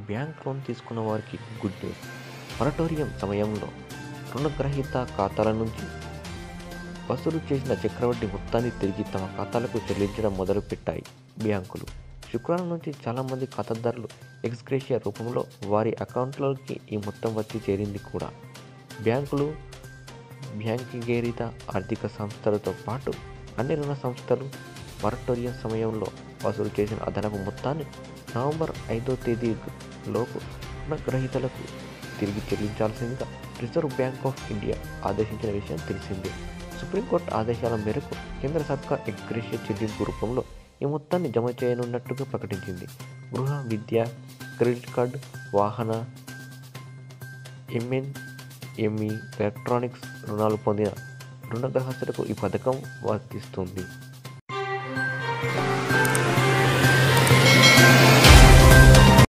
bank loan తీసుకున్న వారికి good news moratorium సమయంలో రుణగ్రహీత ఖాతాల నుంచి వసూలు చేసిన చక్రవడ్డీ మొత్తాన్ని తిరిగి తమ ఖాతాలకు చెల్లించడం మొదలుపెట్టాయి బ్యాంకులు శుక్రవారం నుంచి చాలామంది ఖాతాదారులు ఎక్స్గ్రేషియా రూపంలో వారి అకౌంట్లోకి ఈ మొత్తం వచ్చి చేరింది కూడా బ్యాంకులు బ్యాంకింగేరిత ఆర్థిక సంస్థలతో పాటు అన్ని రుణ సంస్థలు మొరటోరియం సమయంలో వసూలు చేసిన అదనపు మొత్తాన్ని నవంబర్ ఐదో తేదీ లోపు రుణగ్రహీతలకు తిరిగి చెల్లించాల్సిందిగా రిజర్వ్ బ్యాంక్ ఆఫ్ ఇండియా ఆదేశించిన విషయం తెలిసిందే సుప్రీంకోర్టు ఆదేశాల మేరకు కేంద్ర సర్కార్ ఎగ్రేషియా చెల్లింపు రూపంలో ఈ మొత్తాన్ని జమ చేయనున్నట్టుగా ప్రకటించింది గృహ విద్య క్రెడిట్ కార్డు వాహన ఎంఎన్ ఎంఈ ఎలక్ట్రానిక్స్ రుణాలు పొందిన రుణగ్రహస్తులకు ఈ పథకం వర్తిస్తుంది